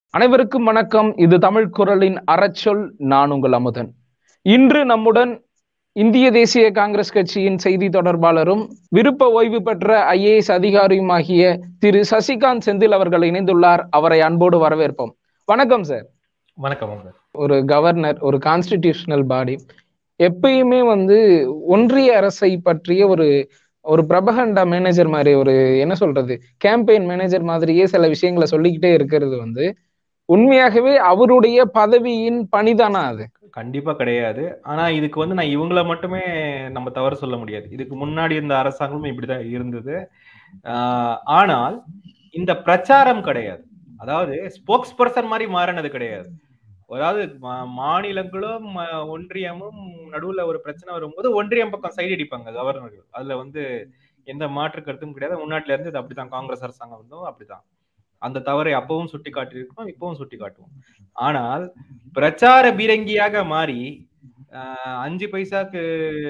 அனைவருக்கும் வணக்கம் இது தமிழ் குரலின் அறச்சொல் நான் உங்கள் அமுதன் இன்று நம்முடன் இந்திய தேசிய காங்கிரஸ் கட்சியின் செய்தி தொடர்பாளரும் விருப்ப ஓய்வு பெற்ற ஐஏஎஸ் அதிகாரியுமாகிய திரு சசிகாந்த் செந்தில் அவர்கள் இணைந்துள்ளார் அவரை அன்போடு வரவேற்போம் வணக்கம் சார் வணக்கம் வணக்கம். ஒரு கவர்னர் ஒரு கான்ஸ்டிடியூஷனல் பாடி எப்பயுமே வந்து ஒன்றிய அரசை பற்றிய ஒரு ஒரு பிரபகண்டா மேனேஜர் மாதிரி ஒரு என்ன சொல்றது கேம்பெயின் மேனேஜர் மாதிரியே சில விஷயங்களை சொல்லிக்கிட்டே இருக்கிறது வந்து உண்மையாகவே அவருடைய பதவியின் பணிதானா அது கண்டிப்பா கிடையாது ஆனா இதுக்கு வந்து நான் இவங்கள மட்டுமே நம்ம தவறு சொல்ல முடியாது இதுக்கு முன்னாடி இருந்த அரசாங்கமும் இப்படிதான் இருந்தது ஆஹ் ஆனால் இந்த பிரச்சாரம் கிடையாது அதாவது ஸ்போக்ஸ் பர்சன் மாதிரி மாறினது கிடையாது அதாவது மா- மாநிலங்களும் ம- ஒன்றியமும் நடுவுல ஒரு பிரச்சனை வரும்போது ஒன்றியம் பக்கம் சைடு அடிப்பாங்க கவர்னர்கள் அதுல வந்து எந்த மாற்று கருத்தும் கிடையாது முன்னாடில இருந்து இது அப்படிதான் காங்கிரஸ் அரசாங்கம் இருந்தும் அப்படிதான் அந்த தவறை அப்பவும் சுட்டி காட்டியிருக்கோம் இப்பவும் சுட்டி காட்டுவோம் ஆனால் பிரச்சார பீரங்கியாக மாறி ஆஹ், அஞ்சு பைசாக்கு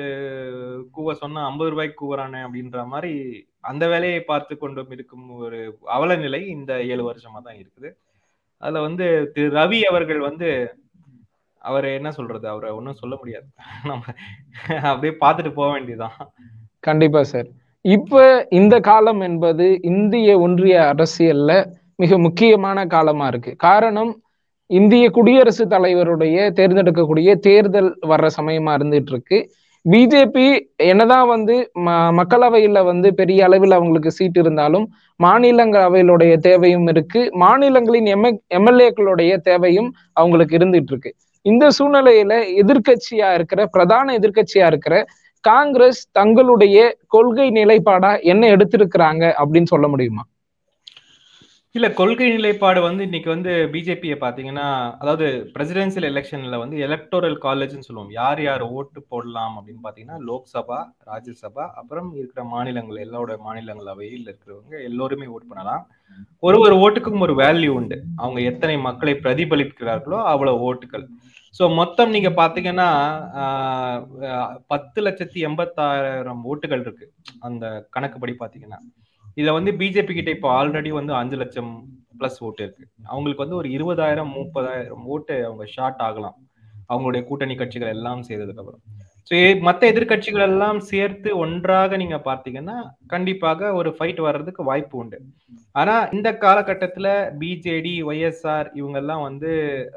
கூவ சொன்னா ஐம்பது ரூபாய்க்கு கூவுறானே அப்படின்ற மாதிரி அந்த வேலையை பார்த்து கொண்டும் இருக்கும் ஒரு அவல நிலை இந்த ஏழு வருஷமா தான் இருக்குது அதுல வந்து திரு ரவி அவர்கள் வந்து அவர் என்ன சொல்றது அவரை ஒன்றும் சொல்ல முடியாது நம்ம அப்படியே பார்த்துட்டு போக வேண்டியதுதான் கண்டிப்பா சார் இப்ப இந்த காலம் என்பது இந்திய ஒன்றிய அரசியல்ல மிக முக்கியமான காலமா இருக்கு காரணம் இந்திய குடியரசுத் தலைவருடைய தேர்ந்தெடுக்கக்கூடிய தேர்தல் வர்ற சமயமா இருந்துட்டு இருக்கு பிஜேபி என்னதான் வந்து ம மக்களவையில வந்து பெரிய அளவில் அவங்களுக்கு சீட் இருந்தாலும் மாநிலங்களவையிலுடைய தேவையும் இருக்கு மாநிலங்களின் எம் எம்எல்ஏக்களுடைய தேவையும் அவங்களுக்கு இருந்துட்டு இருக்கு இந்த சூழ்நிலையில எதிர்க்கட்சியா இருக்கிற பிரதான எதிர்க்கட்சியா இருக்கிற காங்கிரஸ் தங்களுடைய கொள்கை நிலைப்பாடா என்ன எடுத்திருக்கிறாங்க அப்படின்னு சொல்ல முடியுமா இல்ல கொள்கை நிலைப்பாடு வந்து இன்னைக்கு வந்து பிஜேபியை பாத்தீங்கன்னா அதாவது பிரசிடென்சியல் எலெக்ஷன்ல வந்து எலக்டோரல் காலேஜ்னு சொல்லுவோம் யார் யார் ஓட்டு போடலாம் அப்படின்னு பாத்தீங்கன்னா லோக்சபா ராஜ்யசபா அப்புறம் இருக்கிற மாநிலங்கள் எல்லாரோட மாநிலங்களவையில் இருக்கிறவங்க எல்லோருமே ஓட் பண்ணலாம் ஒரு ஒரு ஓட்டுக்கும் ஒரு வேல்யூ உண்டு அவங்க எத்தனை மக்களை பிரதிபலிக்கிறார்களோ அவ்வளவு ஓட்டுகள் சோ மொத்தம் நீங்க பாத்தீங்கன்னா ஆஹ், ஆஹ், பத்து லட்சத்தி எண்பத்தாயிரம் ஓட்டுகள் இருக்கு அந்த கணக்குப்படி பாத்தீங்கன்னா இதுல வந்து பிஜேபி கிட்ட இப்போ ஆல்ரெடி வந்து அஞ்சு லட்சம் பிளஸ் ஓட்டு இருக்கு அவங்களுக்கு வந்து ஒரு இருபதாயிரம் முப்பதாயிரம் ஓட்டு அவங்க ஷார்ட் ஆகலாம் அவங்களுடைய கூட்டணி கட்சிகள் எல்லாம் செய்ததுக்கு அப்புறம் ஸோ மற்ற எதிர்க்கட்சிகள் எல்லாம் சேர்த்து ஒன்றாக நீங்க பார்த்தீங்கன்னா கண்டிப்பாக ஒரு ஃபைட் வர்றதுக்கு வாய்ப்பு உண்டு ஆனா இந்த காலகட்டத்துல பிஜேடி ஒய்எஸ்ஆர் இவங்க எல்லாம் வந்து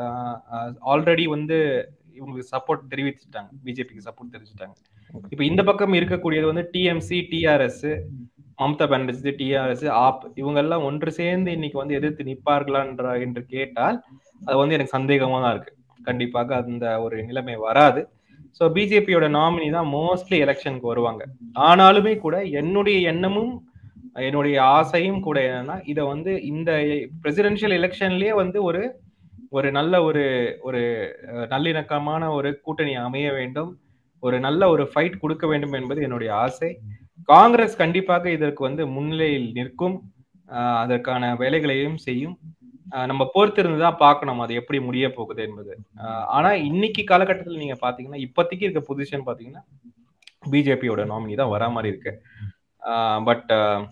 ஆல்ரெடி வந்து இவங்களுக்கு சப்போர்ட் தெரிவிச்சுட்டாங்க பிஜேபிக்கு சப்போர்ட் தெரிவிச்சுட்டாங்க இப்போ இந்த பக்கம் இருக்கக்கூடியது வந்து TMC TRS Mamata Banerjee TRS AAP இவங்க எல்லாம் ஒன்று சேர்ந்து இன்னைக்கு வந்து எதிர்த்து நிற்பார்களான்ற என்று கேட்டால் அது வந்து எனக்கு சந்தேகமா தான் இருக்கு கண்டிப்பாக அந்த ஒரு நிலைமை வராது ஸோ பிஜேபியோட நாமினி தான் மோஸ்ட்லி எலெக்ஷனுக்கு வருவாங்க ஆனாலுமே கூட என்னுடைய எண்ணமும் என்னுடைய ஆசையும் கூட என்னன்னா இதை வந்து இந்த பிரசிடென்ஷியல் எலெக்ஷன்லயே வந்து ஒரு ஒரு நல்ல ஒரு ஒரு அஹ், நல்லிணக்கமான ஒரு கூட்டணி அமைய வேண்டும் ஒரு நல்ல ஒரு ஃபைட் கொடுக்க வேண்டும் என்பது என்னுடைய ஆசை காங்கிரஸ் கண்டிப்பாக இதற்கு வந்து முன்னிலையில் நிற்கும் ஆஹ் அதற்கான வேலைகளையும் செய்யும் ஆஹ் நம்ம பொறுத்திருந்து தான் பார்க்கணும் அது எப்படி முடிய போகுது என்பது ஆஹ் ஆனா இன்னைக்கு காலகட்டத்தில் நீங்க பாத்தீங்கன்னா இப்போதைக்கு இருக்க பொசிஷன் பாத்தீங்கன்னா பிஜேபியோட நாமினி தான் வரா மாதிரி இருக்கு பட்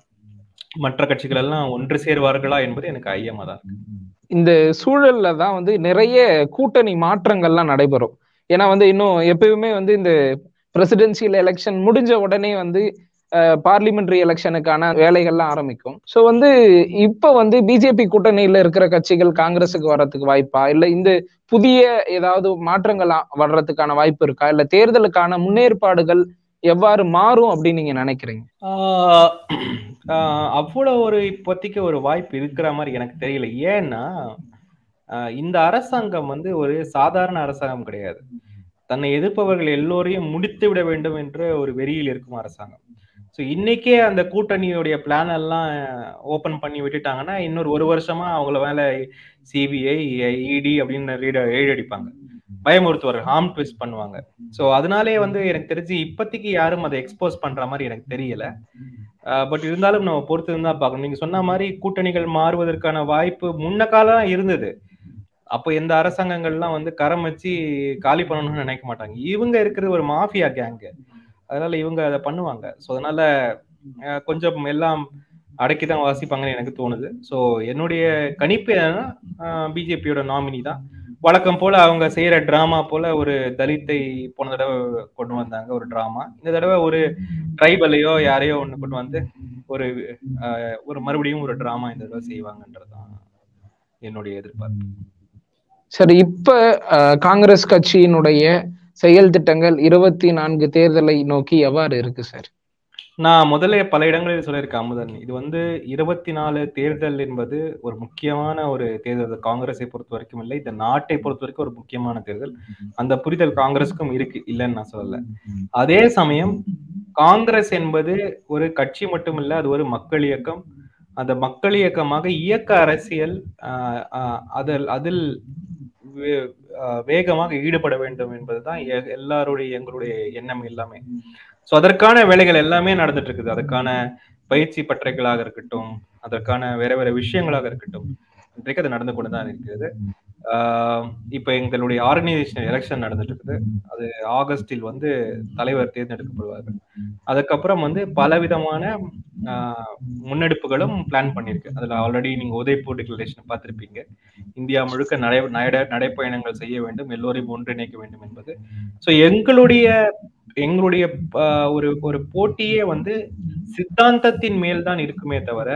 மற்ற கட்சிகள் எல்லாம் ஒன்று சேர்வார்களா என்பது எனக்கு ஐயமா தான் இருக்கு இந்த சூழல்ல தான் வந்து நிறைய கூட்டணி மாற்றங்கள்லாம் நடைபெறும் ஏன்னா வந்து இன்னும் எப்பயுமே வந்து இந்த பிரசிடென்சியல் எலெக்ஷன் முடிஞ்ச உடனே வந்து பார்லிமெண்டரி எலெக்ஷனுக்கான வேலைகள்லாம் ஆரம்பிக்கும் ஸோ வந்து இப்ப வந்து பிஜேபி கூட்டணியில இருக்கிற கட்சிகள் காங்கிரஸுக்கு வர்றதுக்கு வாய்ப்பா இல்ல இந்த புதிய ஏதாவது மாற்றங்கள் ஆ- வர்றதுக்கான வாய்ப்பு இருக்கா இல்ல தேர்தலுக்கான முன்னேற்பாடுகள் எவ்வாறு மாறும் அப்படின்னு நீங்க நினைக்கிறீங்க ஆஹ் ஆஹ் அவ்வளவு ஒரு இப்போதைக்கு ஒரு வாய்ப்பு இருக்கிற மாதிரி எனக்கு தெரியல ஏன்னா ஆஹ் இந்த அரசாங்கம் வந்து ஒரு சாதாரண அரசாங்கம் கிடையாது தன்னை எதிர்ப்பவர்கள் எல்லோரையும் முடித்து விட வேண்டும் என்ற ஒரு வெறியில் இருக்கும் அரசாங்கம் ஸோ இன்னைக்கே அந்த கூட்டணியுடைய பிளான் எல்லாம் ஓபன் பண்ணி விட்டுட்டாங்கன்னா இன்னொரு ஒரு வருஷமா அவங்கள மேல சிபிஐ இடி அப்படின்னு ரீட அடிப்பாங்க பயமுறுத்துவார்கள் ஹார்ம் ட்விஸ்ட் பண்ணுவாங்க ஸோ அதனாலே வந்து எனக்கு தெரிஞ்சு இப்போதைக்கு யாரும் அதை எக்ஸ்போஸ் பண்ற மாதிரி எனக்கு தெரியல பட் இருந்தாலும் நம்ம பொறுத்து தான் பார்க்கணும் நீங்க சொன்ன மாதிரி கூட்டணிகள் மாறுவதற்கான வாய்ப்பு முன்ன காலம் இருந்தது அப்போ எந்த அரசாங்கங்கள்லாம் வந்து கரம் வச்சு காலி பண்ணணும்னு நினைக்க மாட்டாங்க இவங்க இருக்கிறது ஒரு மாஃபியா கேங்கு அதனால இவங்க அதை பண்ணுவாங்க ஸோ அதனால அஹ், கொஞ்சம் எல்லாம் அடக்கி தான் வாசிப்பாங்கன்னு எனக்கு தோணுது ஸோ என்னுடைய கணிப்பு என்னன்னா பிஜேபியோட நாமினி தான் வழக்கம் போல அவங்க செய்யற டிராமா போல ஒரு தலித்தை போன தடவை கொண்டு வந்தாங்க ஒரு டிராமா இந்த தடவை ஒரு ட்ரைபலையோ யாரையோ ஒண்ணு கொண்டு வந்து ஒரு ஆஹ், ஒரு மறுபடியும் ஒரு டிராமா இந்த தடவை செய்வாங்கன்றதுதான் என்னுடைய எதிர்பார்ப்பு சரி இப்ப அஹ், காங்கிரஸ் கட்சியினுடைய செயல் திட்டங்கள் இருபத்தி நான்கு தேர்தலை நோக்கி எவ்வாறு இருக்கு சார் நான் முதல்ல பல இடங்களில் சொல்லியிருக்கேன் அமுதன் இது வந்து இருபத்தி நாலு தேர்தல் என்பது ஒரு முக்கியமான ஒரு தேர்தல் காங்கிரஸை பொறுத்த வரைக்கும் இல்லை இந்த நாட்டை பொறுத்த வரைக்கும் ஒரு முக்கியமான தேர்தல் அந்த புரிதல் காங்கிரஸுக்கும் இருக்கு இல்லைன்னு நான் சொல்லல அதே சமயம் காங்கிரஸ் என்பது ஒரு கட்சி மட்டும் இல்ல அது ஒரு மக்கள் இயக்கம் அந்த மக்கள் இயக்கமாக இயக்க அரசியல் ஆஹ், ஆஹ், அதில் அதில் வே- ஆஹ், வேகமாக ஈடுபட வேண்டும் என்பதுதான் எ- எல்லாருடைய எங்களுடைய எண்ணம் எல்லாமே சோ அதற்கான வேலைகள் எல்லாமே நடந்துட்டு இருக்குது அதுக்கான பயிற்சி பட்டறைகளாக இருக்கட்டும் அதற்கான வேற வேற விஷயங்களாக இருக்கட்டும் இன்றைக்கு அது நடந்து கொண்டுதான் இருக்கிறது ஆஹ் இப்ப எங்களுடைய ஆர்கனைசேஷன் எலெக்ஷன் நடந்துட்டு இருக்குது அது ஆகஸ்டில் வந்து தலைவர் தேர்ந்தெடுக்கப்படுவார்கள் அதுக்கப்புறம் வந்து பலவிதமான ஆஹ், முன்னெடுப்புகளும் பிளான் பண்ணிருக்கு அதுல ஆல்ரெடி நீங்க உதய்பூர் டிக்ளரேஷன் பார்த்திருப்பீங்க இந்தியா முழுக்க நடை நட நடைப்பயணங்கள் செய்ய வேண்டும் எல்லோரையும் ஒன்றிணைக்க வேண்டும் என்பது சோ எங்களுடைய எங்களுடைய ஆஹ், ஒரு ஒரு போட்டியே வந்து சித்தாந்தத்தின் மேல் தான் இருக்குமே தவிர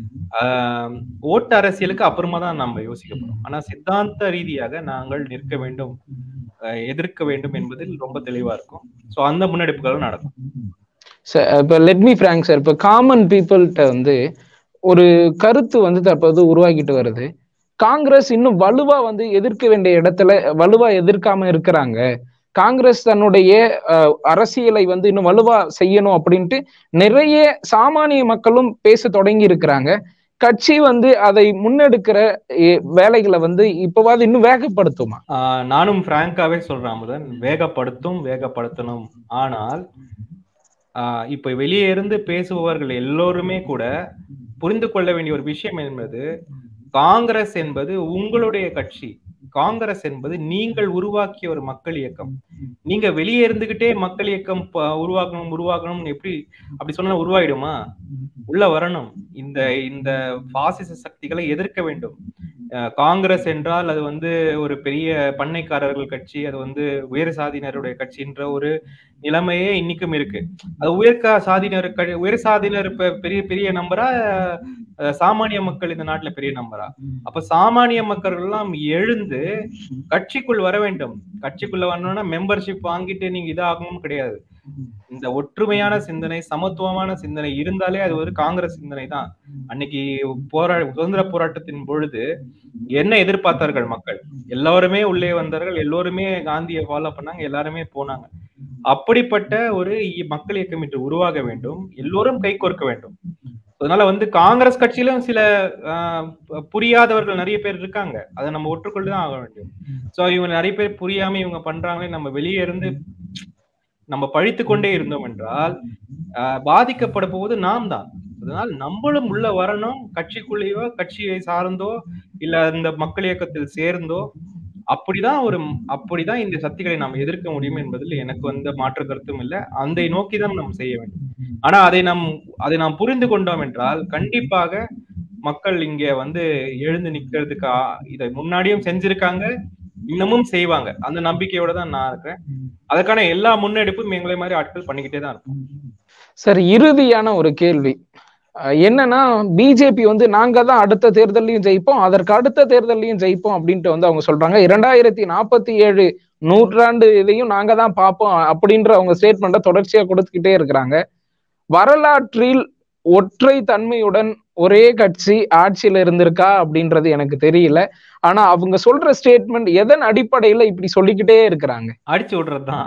ஆஹ், ஓட்டு அரசியலுக்கு அப்புறமா தான் நம்ம யோசிக்க போறோம் ஆனா சித்தாந்த ரீதியாக நாங்கள் நிற்க வேண்டும் ஆஹ், எதிர்க்க வேண்டும் என்பதில் ரொம்ப தெளிவா இருக்கும் சோ அந்த முன்னெடுப்புகளும் நடக்கும் சார் இப்போ லெட் மீ ஃப்ராங்க் சார் இப்போ காமன் பீப்புள்கிட்ட வந்து ஒரு கருத்து வந்து தற்போது உருவாக்கிட்டு வருது காங்கிரஸ் இன்னும் வலுவா வந்து எதிர்க்க வேண்டிய இடத்துல வலுவா எதிர்க்காம இருக்கிறாங்க காங்கிரஸ் தன்னுடைய அஹ், அரசியலை வந்து இன்னும் வலுவா செய்யணும் அப்படின்ட்டு நிறைய சாமானிய மக்களும் பேச தொடங்கி இருக்கிறாங்க கட்சி வந்து அதை முன்னெடுக்கிற எ- வேலைகளை வந்து இப்பவாது இன்னும் வேகப்படுத்துமா ஆஹ் நானும் பிராங்காவே சொல்றேன் அமுதன் வேகப்படுத்தும் வேகப்படுத்தணும் ஆனால் ஆஹ் இப்ப வெளியே இருந்து பேசுபவர்கள் எல்லோருமே கூட புரிந்து கொள்ள வேண்டிய ஒரு விஷயம் என்பது காங்கிரஸ் என்பது உங்களுடைய கட்சி காங்கிரஸ் என்பது நீங்கள் உருவாக்கிய ஒரு மக்கள் இயக்கம் நீங்க வெளியே இருந்துகிட்டே மக்கள் இயக்கம் ப- உருவாக்கணும் உருவாக்கணும் எப்படி அப்படி சொன்னா உருவாயிடுமா உள்ள வரணும் இந்த இந்த பாசிச சக்திகளை எதிர்க்க வேண்டும் அஹ் காங்கிரஸ் என்றால் அது வந்து ஒரு பெரிய பண்ணைக்காரர்கள் கட்சி அது வந்து உயர் சாதியினருடைய கட்சின்ற ஒரு நிலைமையே இன்னைக்கும் இருக்கு அது உயர் கா- சாதியினர் க- உயர் சாதியினர் இப்ப பெரிய பெரிய நம்பரா அஹ் சாமானிய மக்கள் இந்த நாட்டுல பெரிய நம்பரா அப்ப சாமானிய மக்கள் எல்லாம் எழுந்து கட்சிக்குள் வர வேண்டும் கட்சிக்குள்ள வரணும்னா மெம்பர்ஷிப் வாங்கிட்டு நீங்க இதாகணும் கிடையாது இந்த ஒற்றுமையான சிந்தனை சமத்துவமான சிந்தனை இருந்தாலே அது ஒரு காங்கிரஸ் சிந்தனை தான் அன்னைக்கு போரா சுதந்திர போராட்டத்தின் பொழுது என்ன எதிர்பார்த்தார்கள் மக்கள் எல்லாருமே உள்ளே வந்தார்கள் எல்லோருமே காந்தியை ஃபாலோ பண்ணாங்க எல்லாருமே போனாங்க அப்படிப்பட்ட ஒரு இ- மக்கள் இயக்கம் இன்று உருவாக வேண்டும் எல்லோரும் கை கோர்க்க வேண்டும் அதனால வந்து காங்கிரஸ் கட்சியிலும் சில ஆஹ், பு- புரியாதவர்கள் நிறைய பேர் இருக்காங்க அதை நம்ம ஒற்றுக்கொண்டுதான் ஆக வேண்டும் சோ இவங்க நிறைய பேர் புரியாம இவங்க பண்றாங்களே நம்ம வெளியே இருந்து நம்ம பழித்து கொண்டே இருந்தோம் என்றால் ஆஹ், பாதிக்கப்பட போவது நாம் தான் அதனால் நம்மளும் உள்ள வரணும் கட்சிக்குள்ளேயோ கட்சியை சார்ந்தோ இல்ல அந்த மக்கள் இயக்கத்தில் சேர்ந்தோ அப்படிதான் ஒரு அப்படிதான் இந்த சக்திகளை நாம் எதிர்க்க முடியும் என்பதில் எனக்கு வந்த மாற்று கருத்தும் இல்லை அதை நோக்கி தான் நாம் செய்ய வேண்டும் ஆனா அதை நாம் அதை நாம் புரிந்து கொண்டோம் என்றால் கண்டிப்பாக மக்கள் இங்க வந்து எழுந்து நிக்கிறதுக்கு ஆ- இதை முன்னாடியும் செஞ்சிருக்காங்க இன்னமும் செய்வாங்க அந்த நம்பிக்கையோட தான் நான் இருக்கிறேன் அதுக்கான எல்லா முன்னெடுப்பும் எங்களை மாதிரி ஆட்கள் பண்ணிக்கிட்டே தான் இருப்போம் சார் இறுதியான ஒரு கேள்வி அஹ் என்னன்னா பிஜேபி வந்து நாங்க தான் அடுத்த தேர்தலையும் ஜெயிப்போம் அதற்கு அடுத்த தேர்தலையும் ஜெயிப்போம் அப்படின்ட்டு வந்து அவங்க சொல்றாங்க இரண்டாயிரத்தி நாற்பத்தி ஏழு நூற்றாண்டு இதையும் நாங்க தான் பார்ப்போம் அப்படின்ற அவங்க ஸ்டேட்மெண்ட்டை தொடர்ச்சியா கொடுத்துக்கிட்டே இருக்கிறாங்க வரலாற்றில் ஒற்றை தன்மையுடன் ஒரே கட்சி ஆட்சியில இருந்திருக்கா அப்படின்றது எனக்கு தெரியல ஆனா அவங்க சொல்ற ஸ்டேட்மெண்ட் எதன் அடிப்படையில இப்படி சொல்லிக்கிட்டே இருக்கிறாங்க அடிச்சு விடுறதுதான்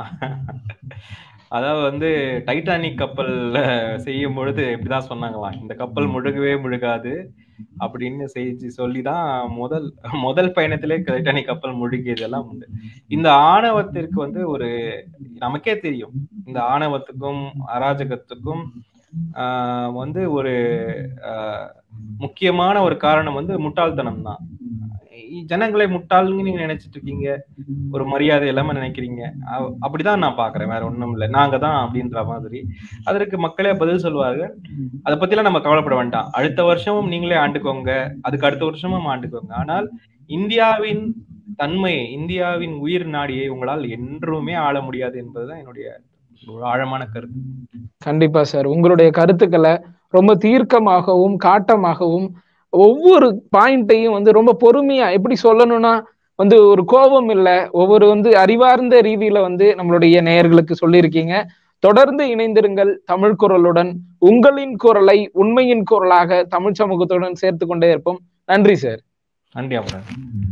அதாவது வந்து டைட்டானிக் கப்பல் செய்யும் பொழுது இப்படிதான் சொன்னாங்களாம் இந்த கப்பல் முழுகவே முழுகாது அப்படின்னு செய்தி சொல்லிதான் முதல் முதல் பயணத்திலே டைட்டானிக் கப்பல் முழுகியதெல்லாம் உண்டு இந்த ஆணவத்திற்கு வந்து ஒரு நமக்கே தெரியும் இந்த ஆணவத்துக்கும் அராஜகத்துக்கும் ஆஹ் வந்து ஒரு ஆஹ் முக்கியமான ஒரு காரணம் வந்து முட்டாள்தனம் தான் ஜனங்களை முட்டாள்னு நீங்க நினைச்சிட்டு இருக்கீங்க ஒரு மரியாதை இல்லாம நினைக்கிறீங்க அ- அப்படிதான் நான் பாக்குறேன் வேற ஒண்ணும் இல்லை நாங்க தான் அப்படின்ற மாதிரி அதற்கு மக்களே பதில் சொல்வார்கள் அதை பத்திலாம் நம்ம கவலைப்பட வேண்டாம் அடுத்த வருஷமும் நீங்களே ஆண்டுக்கோங்க அதுக்கு அடுத்த வருஷமும் ஆண்டுக்கோங்க ஆனால் இந்தியாவின் தன்மை இந்தியாவின் உயிர் நாடியை உங்களால் என்றுமே ஆள முடியாது என்பதுதான் என்னுடைய ஒரு ஆழமான கருத்து கண்டிப்பா சார் உங்களுடைய கருத்துக்களை ரொம்ப தீர்க்கமாகவும் காட்டமாகவும் ஒவ்வொரு பாயிண்ட்டையும் வந்து ரொம்ப பொறுமையா எப்படி சொல்லணும்னா வந்து ஒரு கோபம் இல்ல ஒவ்வொரு வந்து அறிவார்ந்த ரீதியில வந்து நம்மளுடைய நேயர்களுக்கு சொல்லியிருக்கீங்க தொடர்ந்து இணைந்திருங்கள் தமிழ் குரலுடன் உங்களின் குரலை உண்மையின் குரலாக தமிழ் சமூகத்துடன் சேர்த்து கொண்டே இருப்போம் நன்றி சார் நன்றி அப்புறம்